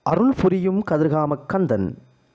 அருள் புரியும் கதிர்காம கந்தன்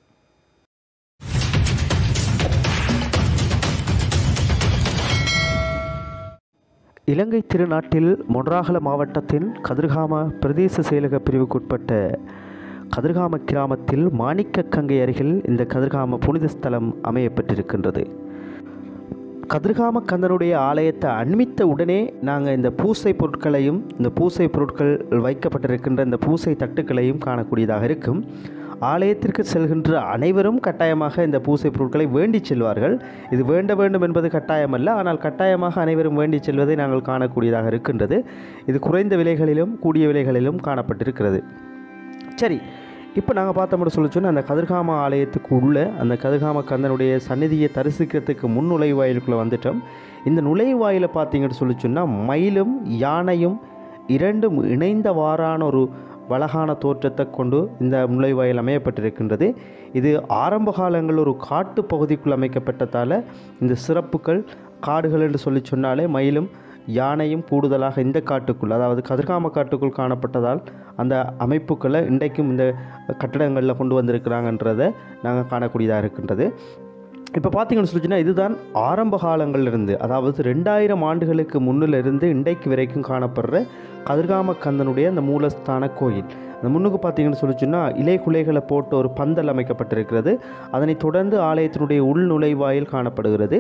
இலங்கை திருநாட்டில் மொன்றாகல மாவட்டத்தின் கதிர்காம பிரதேச செயலக பிரிவுக்குட்பட்ட கதிர்காம கிராமத்தில் மாணிக்க கங்கை அருகில் இந்த கதிர்காம புனித ஸ்தலம் அமையப்பட்டிருக்கின்றது கதிர்காம கந்தனுடைய ஆலயத்தை அண்மித்த உடனே நாங்கள் இந்த பூசை பொருட்களையும் இந்த பூசை பொருட்கள் வைக்கப்பட்டிருக்கின்ற இந்த பூசை தட்டுக்களையும் காணக்கூடியதாக இருக்கும் ஆலயத்திற்கு செல்கின்ற அனைவரும் கட்டாயமாக இந்த பூசை பொருட்களை வேண்டி செல்வார்கள் இது வேண்ட வேண்டும் என்பது கட்டாயமல்ல ஆனால் கட்டாயமாக அனைவரும் வேண்டி செல்வதை நாங்கள் காணக்கூடியதாக இருக்கின்றது இது குறைந்த விலைகளிலும் கூடிய விலைகளிலும் காணப்பட்டிருக்கிறது சரி இப்போ நாங்கள் பார்த்தோம்னு சொல்லி சொன்னால் அந்த கதிர்காம ஆலயத்துக்கு உள்ள அந்த கதிர்காம கந்தனுடைய சந்நிதியை தரிசிக்கிறதுக்கு முன் நுழைவாயிலுக்குள்ளே வந்துட்டோம் இந்த நுழைவாயில பார்த்தீங்கன்னு சொல்லி சொன்னால் மயிலும் யானையும் இரண்டும் இணைந்தவாறான ஒரு வளகான தோற்றத்தை கொண்டு இந்த நுழைவாயில் அமையப்பட்டிருக்கின்றது இது ஆரம்ப காலங்களில் ஒரு காட்டு பகுதிக்குள் அமைக்கப்பட்டதால் இந்த சிறப்புகள் காடுகள் என்று சொல்லி சொன்னாலே மயிலும் யானையும் கூடுதலாக இந்த காட்டுக்குள் அதாவது கதிர்காம காட்டுக்குள் காணப்பட்டதால் அந்த அமைப்புகளை இன்றைக்கும் இந்த கட்டடங்களில் கொண்டு வந்திருக்கிறாங்கன்றதை நாங்கள் காணக்கூடியதாக இருக்கின்றது இப்போ பார்த்தீங்கன்னு சொல்லிச்சுன்னா இதுதான் ஆரம்ப காலங்களிலிருந்து அதாவது ரெண்டாயிரம் ஆண்டுகளுக்கு முன்னிலிருந்து இன்றைக்கு வரைக்கும் காணப்படுற கதிர்காம கந்தனுடைய அந்த மூலஸ்தான கோயில் அந்த முன்னுக்கு பார்த்தீங்கன்னு சொல்லிச்சுன்னா இலை குலைகளை போட்டு ஒரு பந்தல் அமைக்கப்பட்டிருக்கிறது அதனைத் தொடர்ந்து ஆலயத்தினுடைய உள் நுழைவாயில் காணப்படுகிறது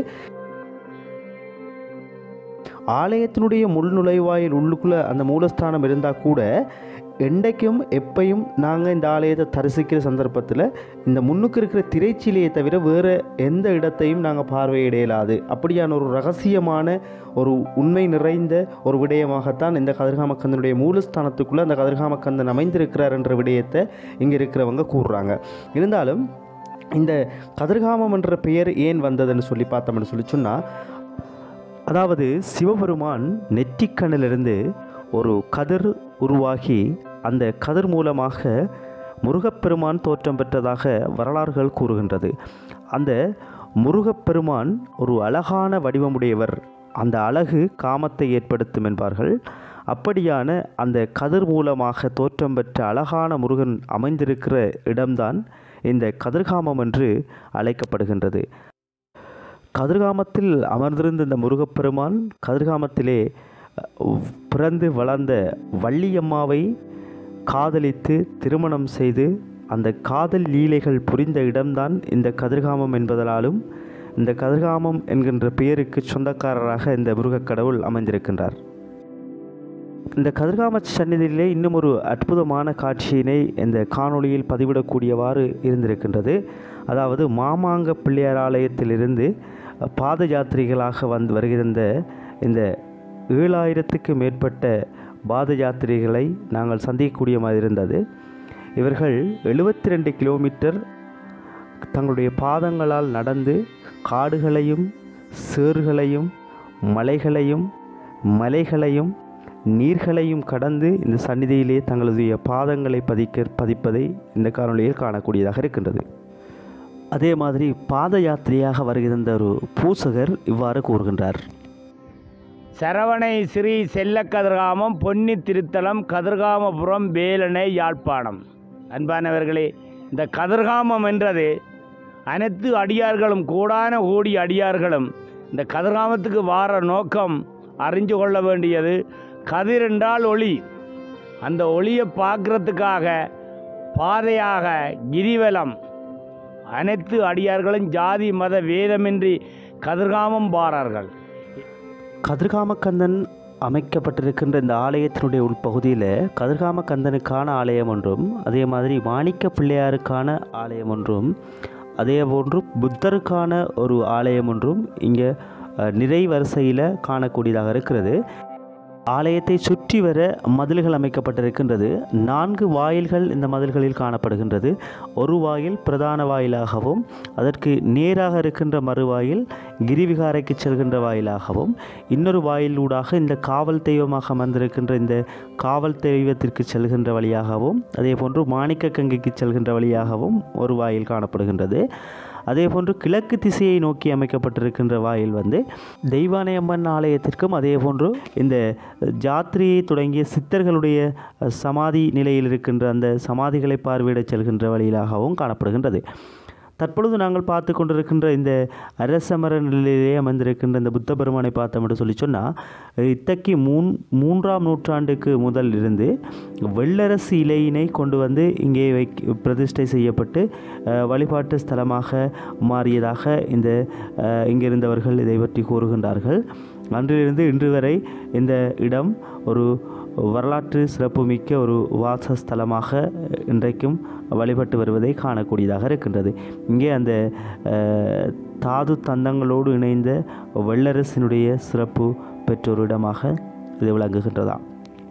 ஆலயத்தினுடைய முள் நுழைவாயில் உள்ளுக்குள்ளே அந்த மூலஸ்தானம் இருந்தால் கூட என்றைக்கும் எப்பையும் நாங்கள் இந்த ஆலயத்தை தரிசிக்கிற சந்தர்ப்பத்தில் இந்த முன்னுக்கு இருக்கிற திரைச்சிலையை தவிர வேறு எந்த இடத்தையும் நாங்கள் பார்வையிட இயலாது அப்படியான ஒரு ரகசியமான ஒரு உண்மை நிறைந்த ஒரு விடயமாகத்தான் இந்த கதிர்காமக்கந்தனுடைய மூலஸ்தானத்துக்குள்ளே அந்த கதிர்காமக்கந்தன் அமைந்திருக்கிறார் என்ற விடயத்தை இங்கே இருக்கிறவங்க கூறுறாங்க இருந்தாலும் இந்த கதிர்காமம் என்ற பெயர் ஏன் வந்ததுன்னு சொல்லி பார்த்தோம்னு சொல்லி சொன்னால் அதாவது சிவபெருமான் நெற்றிக்கண்ணிலிருந்து ஒரு கதிர் உருவாகி அந்த கதிர் மூலமாக முருகப்பெருமான் தோற்றம் பெற்றதாக வரலாறுகள் கூறுகின்றது அந்த முருகப்பெருமான் ஒரு அழகான வடிவமுடையவர் அந்த அழகு காமத்தை ஏற்படுத்தும் என்பார்கள் அப்படியான அந்த கதிர் மூலமாக தோற்றம் பெற்ற அழகான முருகன் அமைந்திருக்கிற இடம்தான் இந்த கதிர்காமம் என்று அழைக்கப்படுகின்றது கதிர்காமத்தில் அமர்ந்திருந்த இந்த முருகப்பெருமான் கதிர்காமத்திலே அஹ், பிறந்து வளர்ந்த வள்ளியம்மாவை காதலித்து திருமணம் செய்து அந்த காதல் லீலைகள் புரிந்த இடம்தான் இந்த கதிர்காமம் என்பதனாலும் இந்த கதிர்காமம் என்கின்ற பெயருக்கு சொந்தக்காரராக இந்த முருகக் கடவுள் அமைந்திருக்கின்றார் இந்த கதிர்காம சந்நிதியிலே இன்னும் ஒரு அற்புதமான காட்சியினை இந்த காணொளியில் பதிவிடக்கூடியவாறு இருந்திருக்கின்றது அதாவது மாமாங்க பிள்ளையார் ஆலயத்திலிருந்து பாத யாத்திரிகளாக வந்து வருகின்ற இந்த ஏழாயிரத்துக்கு மேற்பட்ட பாத யாத்திரிகளை நாங்கள் சந்திக்கக்கூடிய மாதிரி இருந்தது இவர்கள் எழுபத்தி ரெண்டு கிலோமீட்டர் தங்களுடைய பாதங்களால் நடந்து காடுகளையும் சேறுகளையும் மலைகளையும் மலைகளையும் நீர்களையும் கடந்து இந்த சந்நிதியிலே தங்களுடைய பாதங்களை பதிக்க பதிப்பதை இந்த காணொளியில் காணக்கூடியதாக இருக்கின்றது அதே மாதிரி பாத யாத்திரையாக வருகின்ற ஒரு பூசகர் இவ்வாறு கூறுகின்றார் சரவணை ஸ்ரீ செல்ல கதிர்காமம் பொன்னி திருத்தலம் கதிர்காமபுரம் வேலனை யாழ்ப்பாணம் அன்பானவர்களே இந்த கதிர்காமம் என்றது அனைத்து அடியார்களும் கூடான கோடி அடியார்களும் இந்த கதிர்காமத்துக்கு வார நோக்கம் அறிஞ்சு கொள்ள வேண்டியது கதிர் என்றால் ஒளி அந்த ஒளியை பார்க்கறதுக்காக பாதையாக கிரிவலம் அனைத்து அடியார்களும் ஜாதி மத வேதமின்றி கதிர்காமம் பாரார்கள் கதிர்காமக்கந்தன் அமைக்கப்பட்டிருக்கின்ற இந்த ஆலயத்தினுடைய உள்பகுதியில் கதிர்காமக்கந்தனுக்கான ஆலயம் ஒன்றும் அதே மாதிரி மாணிக்க பிள்ளையாருக்கான ஆலயம் ஒன்றும் அதே போன்று புத்தருக்கான ஒரு ஆலயம் ஒன்றும் இங்கே அஹ், நிறை வரிசையில் காணக்கூடியதாக இருக்கிறது ஆலயத்தை சுற்றி வர மதில்கள் அமைக்கப்பட்டிருக்கின்றது நான்கு வாயில்கள் இந்த மதில்களில் காணப்படுகின்றது ஒரு வாயில் பிரதான வாயிலாகவும் அதற்கு நேராக இருக்கின்ற மறுவாயில் கிரிவிகாரைக்கு செல்கின்ற வாயிலாகவும் இன்னொரு வாயிலூடாக இந்த காவல் தெய்வமாக அமர்ந்திருக்கின்ற இந்த காவல் தெய்வத்திற்கு செல்கின்ற வழியாகவும் அதே போன்று மாணிக்க கங்கைக்கு செல்கின்ற வழியாகவும் ஒரு வாயில் காணப்படுகின்றது அதே போன்று கிழக்கு திசையை நோக்கி அமைக்கப்பட்டிருக்கின்ற வாயில் வந்து தெய்வானையம்மன் ஆலயத்திற்கும் அதே போன்று இந்த ஜாத்ரியை தொடங்கிய சித்தர்களுடைய அஹ், சமாதி நிலையில் இருக்கின்ற அந்த சமாதிகளை பார்வையிடச் செல்கின்ற வழியிலாகவும் காணப்படுகின்றது தற்பொழுது நாங்கள் பார்த்து கொண்டிருக்கின்ற இந்த அரசமர நிலையிலே அமைந்திருக்கின்ற இந்த புத்த பெருமானை பார்த்தோம் என்று சொல்லி சொன்னால் இத்தகைய மூன் மூன்றாம் நூற்றாண்டுக்கு முதல் இருந்து வெள்ளரசு இலையினை கொண்டு வந்து இங்கே வை பிரதிஷ்டை செய்யப்பட்டு அஹ், வழிபாட்டு ஸ்தலமாக மாறியதாக இந்த அஹ், இங்கிருந்தவர்கள் இதை பற்றி கூறுகின்றார்கள் அன்றிலிருந்து இன்று வரை இந்த இடம் ஒரு வரலாற்று சிறப்புமிக்க ஒரு வாசஸ்தலமாக இன்றைக்கும் வழிபட்டு வருவதை காணக்கூடியதாக இருக்கின்றது இங்கே அந்த அஹ், தாது தந்தங்களோடு இணைந்த வெள்ளரசினுடைய சிறப்பு பெற்ற ஒரு இடமாக இது விளங்குகின்றதாம்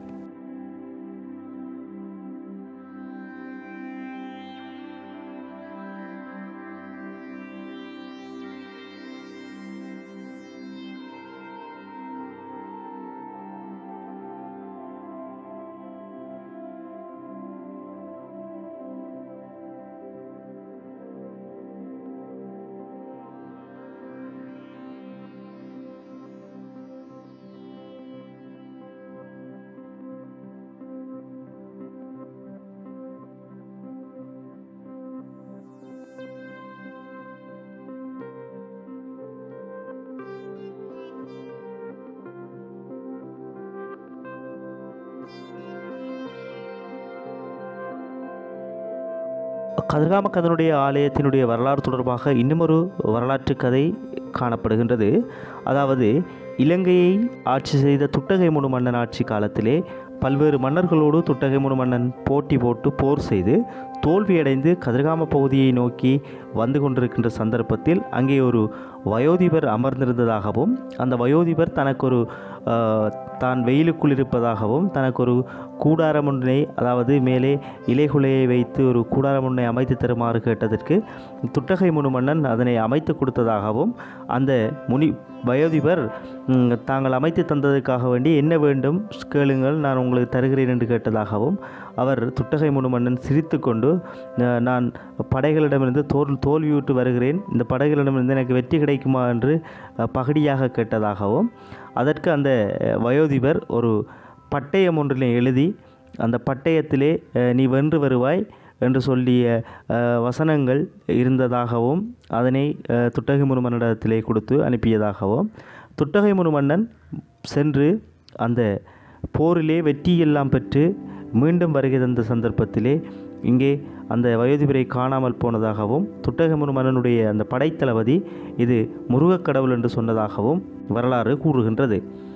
கதிர்காமக்கந்தனுடைய ஆலயத்தினுடைய வரலாறு தொடர்பாக இன்னுமொரு வரலாற்று கதை காணப்படுகின்றது அதாவது இலங்கையை ஆட்சி செய்த துட்டகை முனு மன்னன் ஆட்சி காலத்திலே பல்வேறு மன்னர்களோடு துட்டகை முனு மன்னன் போட்டி போட்டு போர் செய்து தோல்வியடைந்து கதிர்காம பகுதியை நோக்கி வந்து கொண்டிருக்கின்ற சந்தர்ப்பத்தில் அங்கே ஒரு வயோதிபர் அமர்ந்திருந்ததாகவும் அந்த வயோதிபர் தனக்கு ஒரு ஆஹ், தான் வெயிலுக்குள் இருப்பதாகவும் தனக்கு ஒரு கூடாரம் ஒன்றை அதாவது மேலே இலைகுலையை வைத்து ஒரு கூடாரம் ஒன்றை அமைத்து தருமாறு கேட்டதற்கு துட்டகை முனு மன்னன் அதனை அமைத்து கொடுத்ததாகவும் அந்த முனி வயோதிபர் ம், தாங்கள் அமைத்து தந்ததற்காக வேண்டி என்ன வேண்டும் கேளுங்கள் நான் உங்களுக்கு தருகிறேன் என்று கேட்டதாகவும் அவர் துட்டகை முனு மன்னன் சிரித்து கொண்டு "நா- நான் படைகளிடமிருந்து தோல் தோல்வியுற்று வருகிறேன் இந்த படைகளிடமிருந்து எனக்கு வெற்றி கிடைக்குமா என்று அஹ், பகடியாக கேட்டதாகவும் அதற்கு அந்த அஹ், வயோதிபர் ஒரு பட்டயம் ஒன்றிலே எழுதி அந்த பட்டயத்திலே அஹ், நீ வென்று வருவாய் என்று சொல்லிய அஹ், வசனங்கள் இருந்ததாகவும் அதனை அஹ், துட்டகை முனுமன்னிடத்திலே கொடுத்து அனுப்பியதாகவும் துட்டகை முனுமன்னன் சென்று அந்த போரிலே வெற்றியெல்லாம் பெற்று மீண்டும் வருகை தந்த சந்தர்ப்பத்திலே இங்கே அந்த வயோதிபரை காணாமல் போனதாகவும் துட்டகை முனுமன்னனுடைய அந்த படைத்தளபதி இது முருகக் கடவுள் என்று சொன்னதாகவும் வரலாறு கூறுகின்றது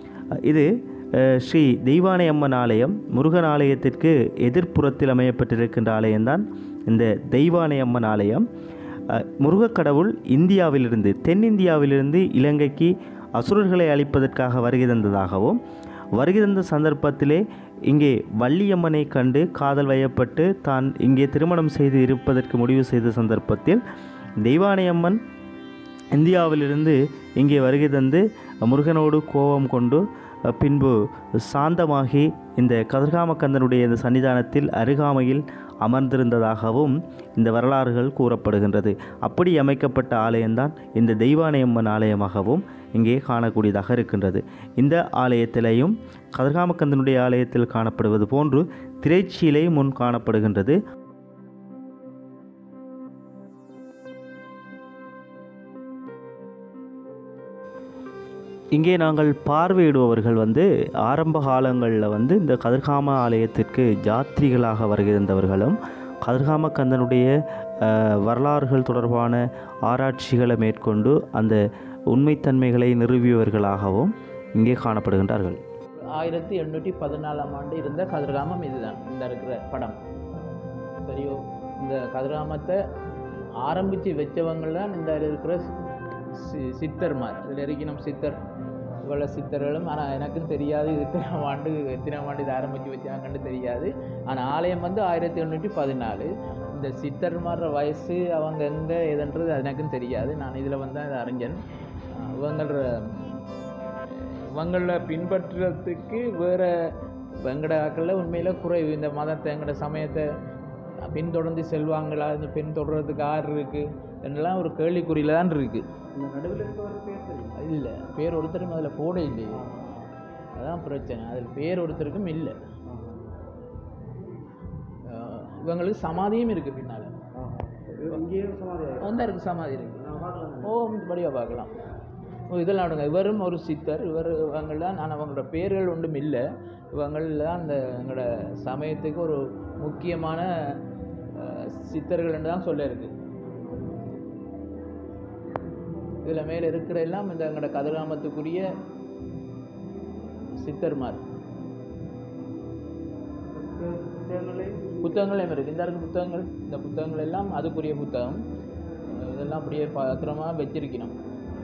இது அஹ், ஸ்ரீ தெய்வானை அம்மன் ஆலயம் முருகன் ஆலயத்திற்கு எதிர்ப்புறத்தில் அமையப்பட்டிருக்கின்ற ஆலயம்தான் இந்த தெய்வானை அம்மன் ஆலயம் அஹ், முருகக் கடவுள் இந்தியாவிலிருந்து தென்னிந்தியாவிலிருந்து இலங்கைக்கு அசுரர்களை அழிப்பதற்காக வருகை தந்ததாகவும் வருகை தந்த சந்தர்ப்பத்திலே இங்கே வள்ளியம்மனை கண்டு காதல் வயப்பட்டு தான் இங்கே திருமணம் செய்து இருப்பதற்கு முடிவு செய்த சந்தர்ப்பத்தில் தெய்வானையம்மன் இந்தியாவிலிருந்து இங்கே வருகை தந்து முருகனோடு கோபம் கொண்டு அஹ், பின்பு சாந்தமாகி இந்த கதிர்காமக்கந்தனுடைய இந்த சன்னிதானத்தில் அருகாமையில் அமர்ந்திருந்ததாகவும் இந்த வரலாறுகள் கூறப்படுகின்றது அப்படி அமைக்கப்பட்ட ஆலயம்தான் இந்த தெய்வானையம்மன் ஆலயமாகவும் இங்கே காணக்கூடியதாக இருக்கின்றது இந்த ஆலயத்திலேயும் கதிர்காமக்கந்தனுடைய ஆலயத்தில் காணப்படுவது போன்று திரைச்சீலை முன் காணப்படுகின்றது இங்கே நாங்கள் பார்வையிடுபவர்கள் வந்து ஆரம்ப காலங்களில் வந்து இந்த கதிர்காம ஆலயத்திற்கு ஜாத்ரிகளாக வருகின்றவர்களும் கதிர்காம கந்தனுடைய அஹ், வரலாறுகள் தொடர்பான ஆராய்ச்சிகளை மேற்கொண்டு அந்த உண்மைத்தன்மைகளை நிறுவியவர்களாகவும் இங்கே காணப்படுகின்றார்கள் ஆயிரத்தி எண்ணூற்றி பதினாலாம் ஆண்டு இருந்த கதிர்காமம் இதுதான் இந்த இருக்கிற படம் சரியோ இந்த கதிர்காமத்தை ஆரம்பித்து வச்சவங்கள் தான் இந்த இருக்கிற சி- சித்தர்மார் இதில் இருக்கணும் சித்தர் இவ்வளோ சித்தர்களும் ஆனால் எனக்கும் தெரியாது இது எத்தனாம் ஆண்டு எத்தனாம் ஆண்டு இதை ஆரம்பித்து வச்சாங்கன்னு தெரியாது ஆனால் ஆலயம் வந்து ஆயிரத்தி எண்ணூற்றி பதினாலு இந்த சித்தர்மார வயசு அவங்க எங்கே எதுன்றது அது எனக்கும் தெரியாது நான் இதில் வந்து அதை அறிஞன் இவங்கள இவங்கள பின்பற்றுறதுக்கு வேறு வெங்கட ஆக்களில் உண்மையில் குறைவு இந்த மதத்தை எங்கட சமயத்தை பின்தொடர்ந்து செல்வாங்களா இந்த பின்தொடர்றதுக்கு யார் இருக்குது என்னெல்லாம் ஒரு கேள்விக்குறியில் தான் இருக்குது இந்த நடுவில் இருக்கவர் பேர் தெரியும் இல்லை பேர் ஒருத்தருக்கும் அதில் போட இல்லையே அதான் பிரச்சனை அதில் பேர் ஒருத்தருக்கும் இல்லை அஹ் இவங்களுக்கு சமாதியும் இருக்குது பின்னால் இங்கேயே சமாதி வந்தா இருக்கு சமாதி இருக்கு நான் பார்க்கலாம் ஓ படியாக பார்க்கலாம் ஓ இதெல்லாம் விடுங்க இவரும் ஒரு சித்தர் இவர் இவங்கள்தான் நான் அவங்களோட பேர்கள் ஒன்றும் இல்லை இவங்கள் தான் அந்த எங்களோட சமயத்துக்கு ஒரு முக்கியமான அஹ், சித்தர்கள்னு தான் சொல்ல இருக்கு இதில் மேலே இருக்கிற எல்லாம் இந்த எங்களோட கதிராமத்துக்குரிய சித்தர்மார் புத்தகங்களும் இருக்கு இந்த இருக்கு புத்தகங்கள் இந்த புத்தகங்கள் எல்லாம் அதுக்குரிய புத்தகம் அஹ் இதெல்லாம் அப்படியே பத்திரமா வச்சிருக்கணும்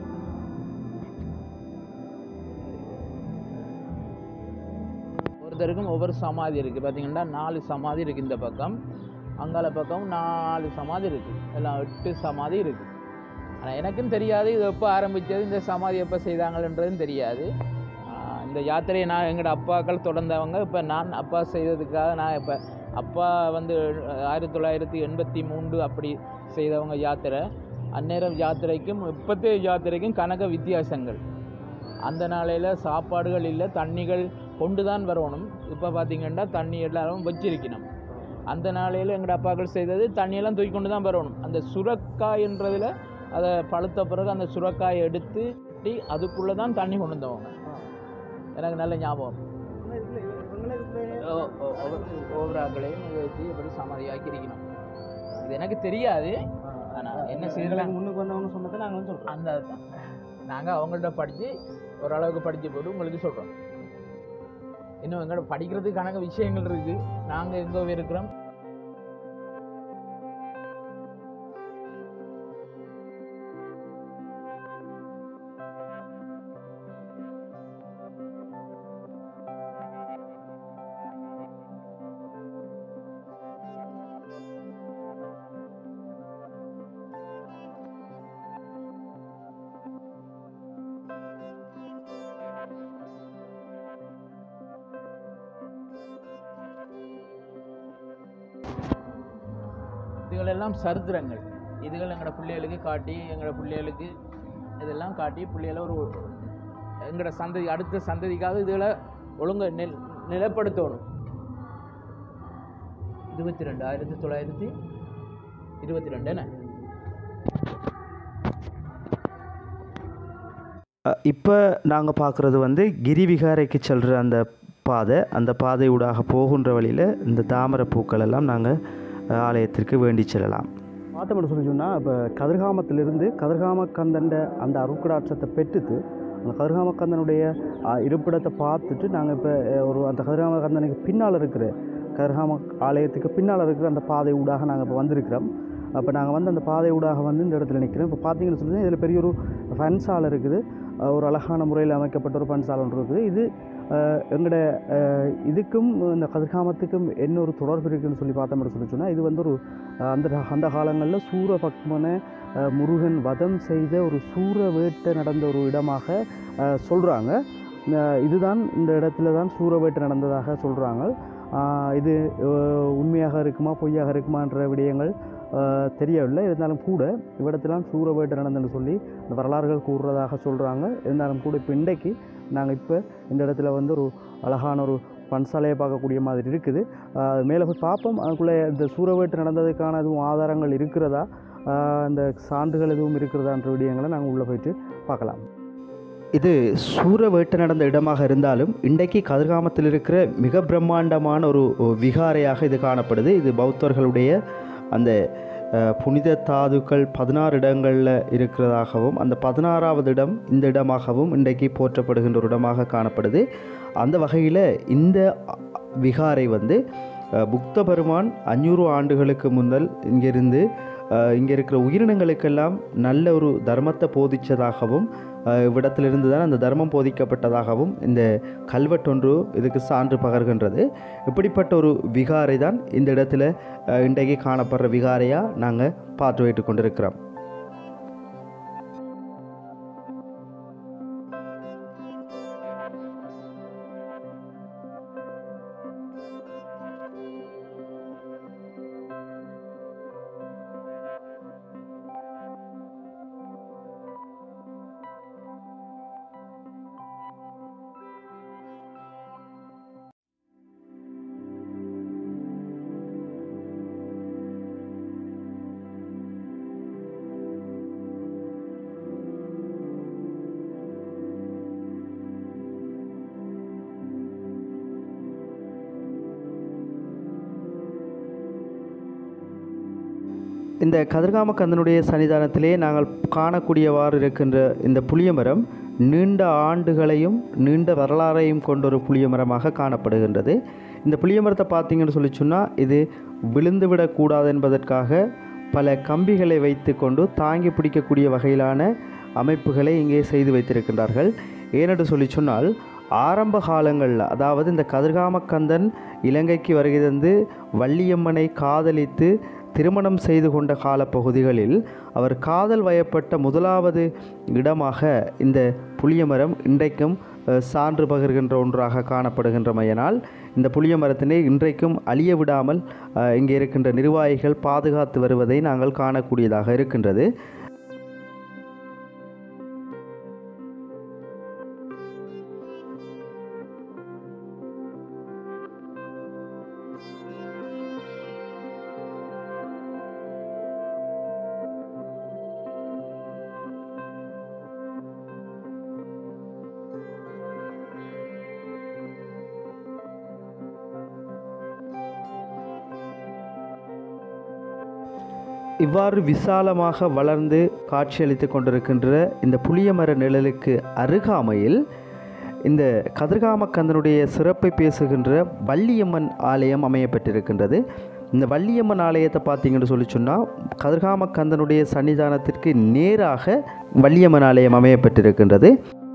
ஒருத்தருக்கும் ஒவ்வொரு சமாதி இருக்குது பார்த்தீங்கன்னா நாலு சமாதி இருக்குது இந்த பக்கம் அங்கால பக்கம் நாலு சமாதி இருக்குது எல்லாம் எட்டு சமாதி இருக்குது ஆனால் எனக்கும் தெரியாது இது எப்போ ஆரம்பித்தது இந்த சமாதி எப்போ செய்தாங்கன்றதும் தெரியாது ஆஹ் இந்த யாத்திரையை நான் எங்களோட அப்பாக்கள் தொடர்ந்தவங்க இப்போ நான் அப்பா செய்ததுக்காக நான் இப்போ அப்பா வந்து ஆயிரத்தி தொள்ளாயிரத்தி எண்பத்தி மூன்று அப்படி செய்தவங்க யாத்திரை அந்நேரம் யாத்திரைக்கும் இப்போத்தைய யாத்திரைக்கும் கணக்க வித்தியாசங்கள் அந்த நாளையில் சாப்பாடுகள் இல்லை தண்ணிகள் கொண்டு தான் வரணும் இப்போ பார்த்தீங்கன்னா தண்ணி எல்லாரும் வச்சிருக்கணும் அந்த நாளையில் எங்களோட அப்பாக்கள் செய்தது தண்ணியெல்லாம் தூக்கி கொண்டு தான் வரணும் அந்த சுரக்காய்ன்றதில் அதை பழுத்த பிறகு அந்த சுரக்காயை எடுத்து கட்டி அதுக்குள்ளே தான் தண்ணி கொண்டு வந்தவங்க எனக்கு நல்ல ஞாபகம் ஓ- ஓ- ஒவ்வொரு- ஒவ்வொரு ஆக்களையும் இதை வச்சு எப்படி சமாதியாக்கி இருக்கணும் இது எனக்கு தெரியாது ஆனால் என்ன செய்யலாம் முன்னுக்கு வந்தவங்க சொன்னதை நாங்கள் வந்து சொல்கிறோம் அந்த அதுதான் நாங்கள் அவங்கள்ட்ட படித்து ஓரளவுக்கு படித்து போட்டு உங்களுக்கு சொல்கிறோம் இன்னும் எங்கள்ட்ட படிக்கிறதுக்கு கணக்கு விஷயங்கள் இருக்குது நாங்கள் எங்கே இருக்கிறோம் இதுகளெல்லாம் சரித்திரங்கள் இதுகள் எங்களோட பிள்ளைகளுக்கு காட்டி எங்களோட பிள்ளைகளுக்கு இதெல்லாம் காட்டி பிள்ளைகளை ஒரு எங்களோட சந்ததி அடுத்த சந்ததிக்காக இதுகளை ஒழுங்க நில் நிலைப்படுத்தணும் இருபத்தி ரெண்டு ஆயிரத்தி தொள்ளாயிரத்தி இருபத்தி ரெண்டு என்ன இப்போ நாங்கள் பார்க்குறது வந்து கிரிவிகாரைக்கு செல்கிற அந்த பாதை அந்த பாதை ஊடாக போகின்ற வழியில் இந்த தாமரை பூக்கள் எல்லாம் நாங்கள் ஆலயத்திற்கு வேண்டி செல்லலாம் பார்த்தோம்னு சொல்லி சொன்னால் இப்போ கதிர்காமத்திலிருந்து கதிர்காமக்கந்தண்ட அந்த அருட்கடாட்சத்தை பெற்றுட்டு அந்த கதிர்காமக்கந்தனுடைய ஆ, இருப்பிடத்தை பார்த்துட்டு நாங்கள் இப்போ ஒரு அந்த கதிர்காமக்கந்தனுக்கு பின்னால் இருக்கிற கதிர்காம ஆலயத்துக்கு பின்னால் இருக்கிற அந்த பாதை ஊடாக நாங்கள் இப்போ வந்திருக்கிறோம் அப்போ நாங்கள் வந்து அந்த பாதை ஊடாக வந்து இந்த இடத்துல நிற்கிறோம் இப்போ பார்த்தீங்கன்னு சொல்லி இதில் பெரிய ஒரு ஃபன் சாலை இருக்குது அஹ் ஒரு அழகான முறையில் அமைக்கப்பட்ட ஒரு ஃபன் சாலை ஒன்று இருக்குது இது எங்களோட இதுக்கும் இந்த கதிர்காமத்துக்கும் என்ன ஒரு தொடர்பு இருக்குன்னு சொல்லி பார்த்தோம்னு சொல்லி சொன்னால் இது வந்து ஒரு அஹ், அந்த அந்த காலங்களில் சூரபக்மனை அஹ், முருகன் வதம் செய்த ஒரு சூர வேட்டை நடந்த ஒரு இடமாக சொல்கிறாங்க இதுதான் இந்த இடத்துல தான் சூரவேட்டை நடந்ததாக சொல்கிறாங்க இது அஹ், உண்மையாக இருக்குமா பொய்யாக இருக்குமான்ற விடயங்கள் அஹ், தெரியவில்லை இருந்தாலும் கூட இவ்விடத்திலாம் சூரவேட்டை நடந்ததுன்னு சொல்லி இந்த வரலாறுகள் கூறுறதாக சொல்கிறாங்க இருந்தாலும் கூட இப்போ இன்றைக்கு நாங்கள் இப்போ இந்த இடத்துல வந்து ஒரு அழகான ஒரு பன்சாலையை பார்க்கக்கூடிய மாதிரி இருக்குது அஹ், மேலே போய் பார்ப்போம் அதுக்குள்ளே இந்த சூரவேட்டு நடந்ததுக்கான எதுவும் ஆதாரங்கள் இருக்கிறதா அஹ், இந்த சான்றுகள் எதுவும் இருக்கிறதான்ற விடயங்களை நாங்கள் உள்ளே போயிட்டு பார்க்கலாம் இது சூரவேட்டை நடந்த இடமாக இருந்தாலும் இன்றைக்கு கதிர்காமத்தில் இருக்கிற மிக பிரம்மாண்டமான ஒரு விகாரையாக இது காணப்படுது இது பௌத்தர்களுடைய அந்த அஹ், புனித தாதுக்கள் பதினாறு இடங்களில் இருக்கிறதாகவும் அந்த பதினாறாவது இடம் இந்த இடமாகவும் இன்றைக்கு போற்றப்படுகின்ற ஒரு இடமாக காணப்படுது அந்த வகையில் இந்த விகாரை வந்து அஹ், புத்த பெருமான் அஞ்சூறு ஆண்டுகளுக்கு முன்னல் இங்கிருந்து அஹ், இங்கே இருக்கிற உயிரினங்களுக்கெல்லாம் நல்ல ஒரு தர்மத்தை போதித்ததாகவும் அஹ், இவ்விடத்திலிருந்து தான் அந்த தர்மம் போதிக்கப்பட்டதாகவும் இந்த கல்வெட்டொன்று இதுக்கு சான்று பகர்கின்றது இப்படிப்பட்ட ஒரு விகாரை தான் இந்த இடத்துல அஹ், இன்றைக்கு காணப்படுற விகாரையாக நாங்கள் பார்த்து வைத்து கொண்டிருக்கிறோம் இந்த கதிர்காம கந்தனுடைய சன்னிதானத்திலே நாங்கள் காணக்கூடியவாறு இருக்கின்ற இந்த புளியமரம் நீண்ட ஆண்டுகளையும் நீண்ட வரலாறையும் கொண்ட ஒரு புளியமரமாக காணப்படுகின்றது இந்த புளியமரத்தை பார்த்தீங்கன்னு சொல்லி சொன்னால் இது விழுந்துவிடக்கூடாது என்பதற்காக பல கம்பிகளை வைத்து கொண்டு தாங்கி பிடிக்கக்கூடிய வகையிலான அமைப்புகளை இங்கே செய்து வைத்திருக்கின்றார்கள் ஏனென்று சொல்லி சொன்னால் ஆரம்ப காலங்களில் அதாவது இந்த கதிர்காமக்கந்தன் இலங்கைக்கு வருகை தந்து வள்ளியம்மனை காதலித்து திருமணம் செய்து கொண்ட காலப்பகுதிகளில் அவர் காதல் வயப்பட்ட முதலாவது இடமாக இந்த புளியமரம் இன்றைக்கும் அஹ், சான்று பகிர்கின்ற ஒன்றாக காணப்படுகின்றமையினால் இந்த புளிய மரத்தினை இன்றைக்கும் அழிய விடாமல் அஹ், இங்கே இருக்கின்ற நிர்வாகிகள் பாதுகாத்து வருவதை நாங்கள் காணக்கூடியதாக இருக்கின்றது இவ்வாறு விசாலமாக வளர்ந்து காட்சியளித்து கொண்டிருக்கின்ற இந்த புளியமர நிழலுக்கு அருகாமையில் இந்த கதிர்காமக்கந்தனுடைய சிறப்பை பேசுகின்ற வள்ளியம்மன் ஆலயம் அமையப்பட்டிருக்கின்றது இந்த வள்ளியம்மன் ஆலயத்தை பார்த்தீங்கன்னு சொல்லி சொன்னால் கதிர்காமக்கந்தனுடைய சன்னிதானத்திற்கு நேராக வள்ளியம்மன் ஆலயம் அமையப்பட்டிருக்கின்றது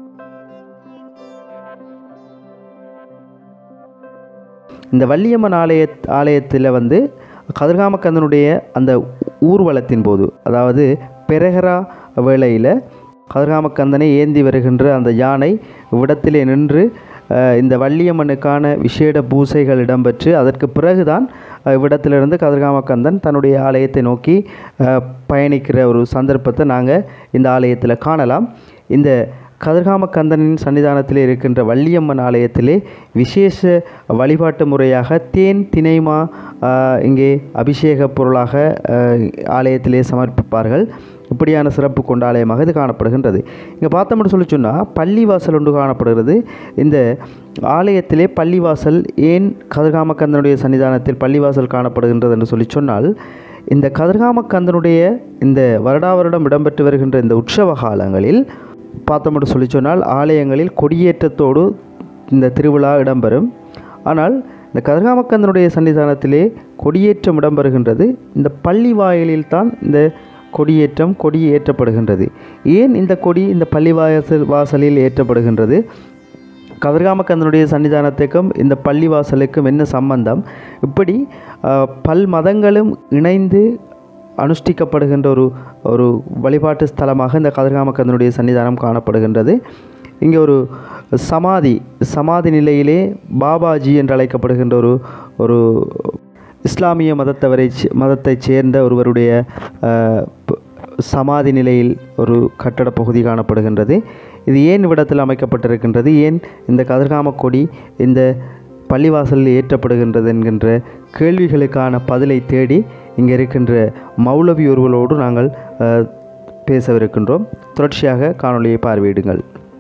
இந்த வள்ளியம்மன் ஆலய ஆலயத்தில் வந்து கதிர்காமக்கந்தனுடைய அந்த ஊர்வலத்தின் போது அதாவது பெரகரா வேளையில் கதிர்காமக்கந்தனை ஏந்தி வருகின்ற அந்த யானை இவ்விடத்திலே நின்று அஹ், இந்த வள்ளியம்மனுக்கான விசேட பூசைகள் இடம்பெற்று அதற்கு பிறகுதான் அஹ், இவ்விடத்திலிருந்து கதிர்காமக்கந்தன் தன்னுடைய ஆலயத்தை நோக்கி அஹ், பயணிக்கிற ஒரு சந்தர்ப்பத்தை நாங்கள் இந்த ஆலயத்தில் காணலாம் இந்த கதிர்காமக்கந்தனின் சன்னிதானத்திலே இருக்கின்ற வள்ளியம்மன் ஆலயத்திலே விசேஷ வழிபாட்டு முறையாக தேன் தினைமா ஆஹ், இங்கே அபிஷேக பொருளாக ஆஹ், ஆலயத்திலே சமர்ப்பிப்பார்கள் இப்படியான சிறப்பு கொண்ட ஆலயமாக இது காணப்படுகின்றது இங்கே பார்த்தோம்னு சொல்லி சொன்னால் பள்ளிவாசல் ஒன்று காணப்படுகிறது இந்த ஆலயத்திலே பள்ளிவாசல் ஏன் கதிர்காமக்கந்தனுடைய சன்னிதானத்தில் பள்ளிவாசல் காணப்படுகின்றது என்று சொல்லி சொன்னால் இந்த கதிர்காமக்கந்தனுடைய இந்த வருடா வருடம் இடம்பெற்று வருகின்ற இந்த உற்சவ காலங்களில் பார்த்தோம்னு சொல்லி சொன்னால் ஆலயங்களில் கொடியேற்றத்தோடு இந்த திருவிழா இடம்பெறும் ஆனால் இந்த கதிர்காமக்கந்தனுடைய சன்னிதானத்திலே கொடியேற்றம் இடம்பெறுகின்றது இந்த பள்ளி வாயிலில் தான் இந்த கொடியேற்றம் கொடி ஏற்றப்படுகின்றது ஏன் இந்த கொடி இந்த பள்ளி வாசல் வாசலில் ஏற்றப்படுகின்றது கதிர்காமக்கந்தனுடைய சன்னிதானத்துக்கும் இந்த பள்ளி வாசலுக்கும் என்ன சம்பந்தம் இப்படி அஹ், பல் மதங்களும் இணைந்து அனுஷ்டிக்கப்படுகின்ற ஒரு ஒரு வழிபாட்டு ஸ்தலமாக இந்த கதிர்காமக்கந்தனுடைய சன்னிதானம் காணப்படுகின்றது இங்கே ஒரு சமாதி சமாதி நிலையிலே பாபாஜி என்று அழைக்கப்படுகின்ற ஒரு ஒரு இஸ்லாமிய மதத்தவரை சே- மதத்தைச் சேர்ந்த ஒருவருடைய அஹ், ப- சமாதி நிலையில் ஒரு கட்டடப் பகுதி காணப்படுகின்றது இது ஏன் இவ்விடத்தில் அமைக்கப்பட்டிருக்கின்றது ஏன் இந்த கதிர்காம கொடி இந்த பள்ளிவாசலில் ஏற்றப்படுகின்றது என்கின்ற கேள்விகளுக்கான பதிலை தேடி இங்கே இருக்கின்ற மௌலவி ஒருவரோடு நாங்கள் அஹ், பேசவிருக்கின்றோம் தொடர்ச்சியாக காணொளியை பார்வையிடுங்கள்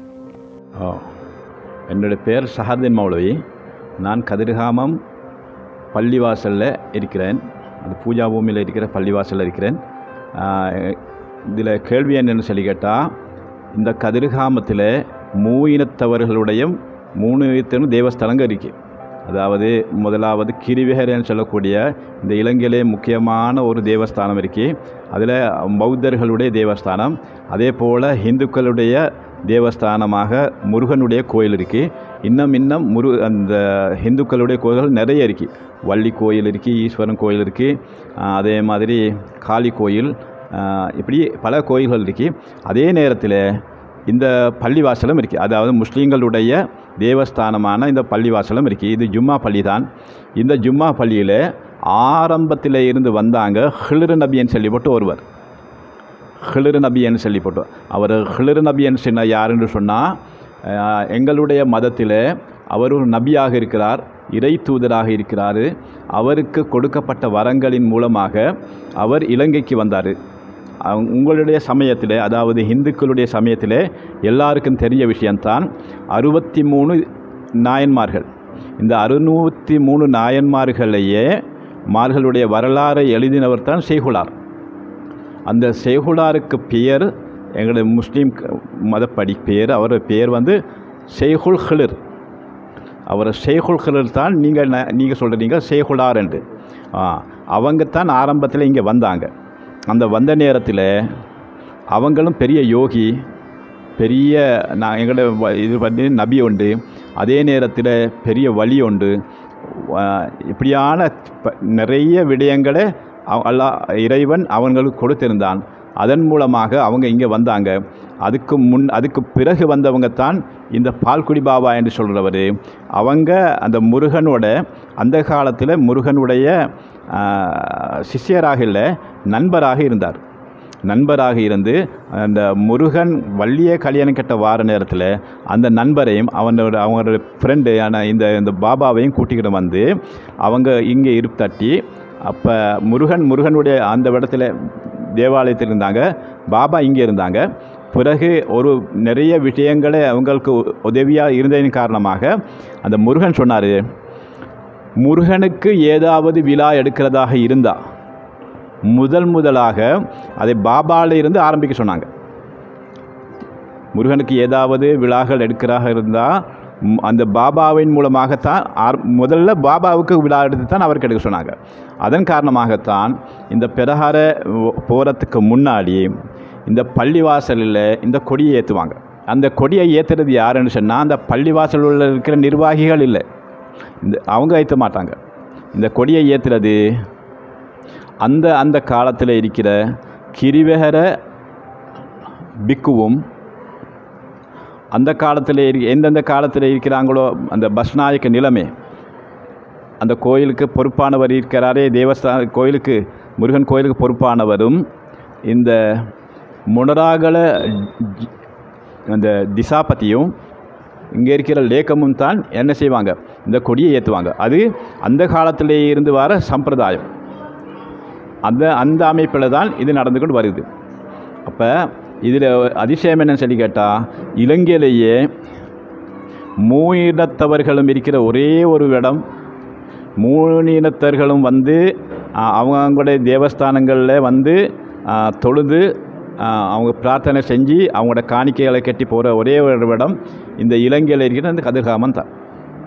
ஓ என்னுடைய பேர் சஹர்தீன் மௌலவி நான் கதிர்காமம் பள்ளிவாசலில் இருக்கிறேன் அது பூஜா பூமியில் இருக்கிற பள்ளிவாசலில் இருக்கிறேன் இதில் கேள்வி என்னன்னு சொல்லி கேட்டால் இந்த கதிர்காமத்தில் மூயினத்தவர்களுடையும் மூணு விதத்திலும் தேவஸ்தலங்கள் இருக்குது அதாவது முதலாவது கிரிவிகரன்னு சொல்லக்கூடிய இந்த இலங்கையிலே முக்கியமான ஒரு தேவஸ்தானம் இருக்குது அதில் பௌத்தர்களுடைய தேவஸ்தானம் அதே போல் இந்துக்களுடைய தேவஸ்தானமாக முருகனுடைய கோயில் இருக்குது இன்னும் இன்னும் முரு அந்த இந்துக்களுடைய கோயில்கள் நிறைய இருக்குது வள்ளி கோயில் இருக்குது ஈஸ்வரன் கோயில் இருக்குது அதே மாதிரி காளி கோயில் ஆஹ் இப்படி பல கோயில்கள் இருக்குது அதே நேரத்தில் இந்த பள்ளிவாசலும் இருக்குது அதாவது முஸ்லீம்களுடைய தேவஸ்தானமான இந்த பள்ளிவாசலும் இருக்குது இது ஜும்மா பள்ளி தான் இந்த ஜும்மா பள்ளியில் ஆரம்பத்தில் இருந்து வந்தாங்க ஹிலிரு நபின்னு சொல்லிப்பட்டு ஒருவர் ஹிலிரு நபின்னு சொல்லிப்பட்டு அவர் ஹிலிரு நபின்னு சொன்ன யாருன்னு சொன்னால் எங்களுடைய மதத்தில் அவர் ஒரு நபியாக இருக்கிறார் இறை தூதராக இருக்கிறார் அவருக்கு கொடுக்கப்பட்ட வரங்களின் மூலமாக அவர் இலங்கைக்கு வந்தார் அவங்க- உங்களுடைய சமயத்தில் அதாவது இந்துக்களுடைய சமயத்தில் எல்லாருக்கும் தெரிஞ்ச விஷயம்தான் அறுபத்தி மூணு நாயன்மார்கள் இந்த அறுநூற்றி மூணு நாயன்மார்களையே மார்களுடைய வரலாறை எழுதினவர் தான் சேகுலார் அந்த ஷேகுலாருக்கு பெயர் எங்களுடைய முஸ்லீம் க- மதப்படி பேர் அவரோட பேர் வந்து ஷேகுல் ஹிலிர் அவர் ஷேகுல் ஹிலிர் தான் நீங்கள் நீங்கள் சொல்கிறீங்க ஷேகுலார் என்று ஆ, அவங்க தான் ஆரம்பத்தில் இங்கே வந்தாங்க அந்த வந்த நேரத்தில் அவங்களும் பெரிய யோகி பெரிய நான் எங்களோட வ- இது பண்ணி நபி உண்டு அதே நேரத்தில் பெரிய வழி உண்டு வ- இப்படியான ப- நிறைய விடயங்களை அவ- அல்லாஹ் இறைவன் அவங்களுக்கு கொடுத்திருந்தான் அதன் மூலமாக அவங்க இங்கே வந்தாங்க அதுக்கு முன் அதுக்கு பிறகு வந்தவங்க தான் இந்த பால்குடி பாபா என்று சொல்கிறவர் அவங்க அந்த முருகனோட அந்த காலத்தில் முருகனுடைய ஆ, சிஷ்யராக இல்லை நண்பராக இருந்தார் நண்பராக இருந்து அந்த முருகன் வள்ளிய கல்யாணம் கட்ட வார நேரத்தில் அந்த நண்பரையும் அவனோட அவங்களோட ஃப்ரெண்டு ஆன இந்த இந்த பாபாவையும் கூட்டிக்கிட்டு வந்து அவங்க இங்கே இருப்பு தட்டி அப்போ முருகன் முருகனுடைய அந்த இடத்துல தேவாலயத்தில் இருந்தாங்க பாபா இங்கே இருந்தாங்க பிறகு ஒரு நிறைய விஷயங்களை அவங்களுக்கு உதவியாக இருந்ததின் காரணமாக அந்த முருகன் சொன்னார் முருகனுக்கு ஏதாவது விழா எடுக்கிறதாக இருந்தால் முதல் முதலாக அதை பாபால இருந்து ஆரம்பிக்க சொன்னாங்க முருகனுக்கு ஏதாவது விழாக்கள் எடுக்கிறதாக இருந்தால் ம், அந்த பாபாவின் மூலமாகத்தான் ஆர் முதல்ல பாபாவுக்கு விழா எடுத்து தான் அவருக்கு எடுக்க சொன்னாங்க அதன் காரணமாகத்தான் இந்த பிரகார போகிறதுக்கு முன்னாடி இந்த பள்ளிவாசலில் இந்த கொடியை ஏற்றுவாங்க அந்த கொடியை ஏற்றுறது யாருன்னு சொன்னால் அந்த பள்ளிவாசலில் இருக்கிற நிர்வாகிகள் இல்லை இந்த அவங்க ஏற்ற மாட்டாங்க இந்த கொடியை ஏற்றுறது அந்த அந்த காலத்தில் இருக்கிற கிரிவகர பிக்குவும் அந்த காலத்தில் இரு எந்தெந்த காலத்தில் இருக்கிறாங்களோ அந்த பஸ்நாயக்க நிலைமை அந்த கோயிலுக்கு பொறுப்பானவர் இருக்கிறாரே தேவஸ்தான கோயிலுக்கு முருகன் கோயிலுக்கு பொறுப்பானவரும் இந்த முனராகல ஜி- அந்த திசாபதியும் இங்கே இருக்கிற லேக்கமும் தான் என்ன செய்வாங்க இந்த கொடியை ஏற்றுவாங்க அது அந்த காலத்திலே இருந்து வர சம்பிரதாயம் அந்த அந்த அமைப்பில் தான் இது நடந்து கொண்டு வருது அப்போ இதில் அதிசயம் என்னன்னு சொல்லி கேட்டால் இலங்கையிலேயே மூயினத்தவர்களும் இருக்கிற ஒரே ஒரு இடம் மூணு இனத்தர்களும் வந்து ஆ, அவங்க அவங்களுடைய தேவஸ்தானங்களில் வந்து ஆ, தொழுது ஆ, அவங்க பிரார்த்தனை செஞ்சு அவங்களோட காணிக்கைகளை கட்டி போகிற ஒரே ஒரு இடம் இந்த இலங்கையில் இருக்கிற இந்த கதிர்காமன் தான்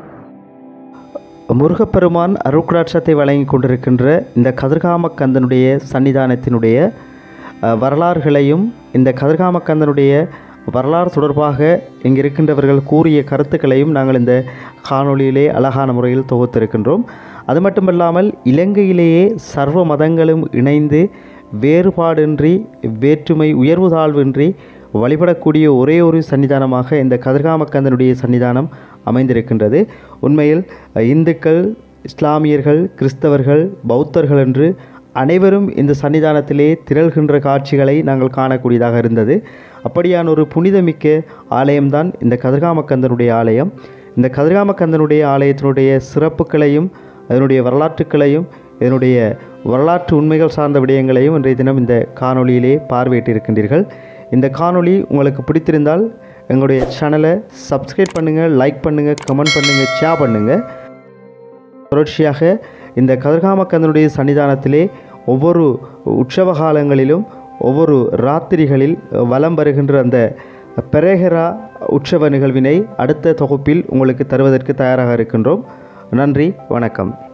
முருகப்பெருமான் அருட்கடாட்சத்தை வழங்கி கொண்டிருக்கின்ற இந்த கதிர்காம கந்தனுடைய சன்னிதானத்தினுடைய அஹ், வரலாறுகளையும் இந்த கதிர்காம கந்தனுடைய வரலாறு தொடர்பாக இங்கே இருக்கின்றவர்கள் கூறிய கருத்துக்களையும் நாங்கள் இந்த காணொளியிலே அழகான முறையில் தொகுத்திருக்கின்றோம் அது மட்டுமல்லாமல் இலங்கையிலேயே சர்வ மதங்களும் இணைந்து வேறுபாடின்றி வேற்றுமை உயர்வு தாழ்வின்றி வழிபடக்கூடிய ஒரே ஒரு சன்னிதானமாக இந்த கதிர்காமக்கந்தனுடைய சன்னிதானம் அமைந்திருக்கின்றது உண்மையில் அஹ், இந்துக்கள் இஸ்லாமியர்கள் கிறிஸ்தவர்கள் பௌத்தர்கள் என்று அனைவரும் இந்த சன்னிதானத்திலே திரள்கின்ற காட்சிகளை நாங்கள் காணக்கூடியதாக இருந்தது அப்படியான ஒரு புனிதமிக்க ஆலயம்தான் இந்த கதிர்காமக்கந்தனுடைய ஆலயம் இந்த கதிர்காமக்கந்தனுடைய ஆலயத்தினுடைய சிறப்புகளையும் அதனுடைய வரலாற்றுக்களையும் இதனுடைய வரலாற்று உண்மைகள் சார்ந்த விடயங்களையும் இன்றைய தினம் இந்த காணொளியிலே பார்வையிட்டிருக்கின்றீர்கள் இந்த காணொளி உங்களுக்கு பிடித்திருந்தால் எங்களுடைய சேனலை சப்ஸ்கிரைப் பண்ணுங்கள் லைக் பண்ணுங்கள் கமெண்ட் பண்ணுங்கள் ஷேர் பண்ணுங்கள் தொடர்ச்சியாக இந்த கதிர்காமக்கந்தனுடைய சன்னிதானத்திலே ஒவ்வொரு உற்சவ காலங்களிலும் ஒவ்வொரு ராத்திரிகளில் வலம் வருகின்ற அந்த பெரேகரா உற்சவ நிகழ்வினை அடுத்த தொகுப்பில் உங்களுக்கு தருவதற்கு தயாராக இருக்கின்றோம் நன்றி வணக்கம்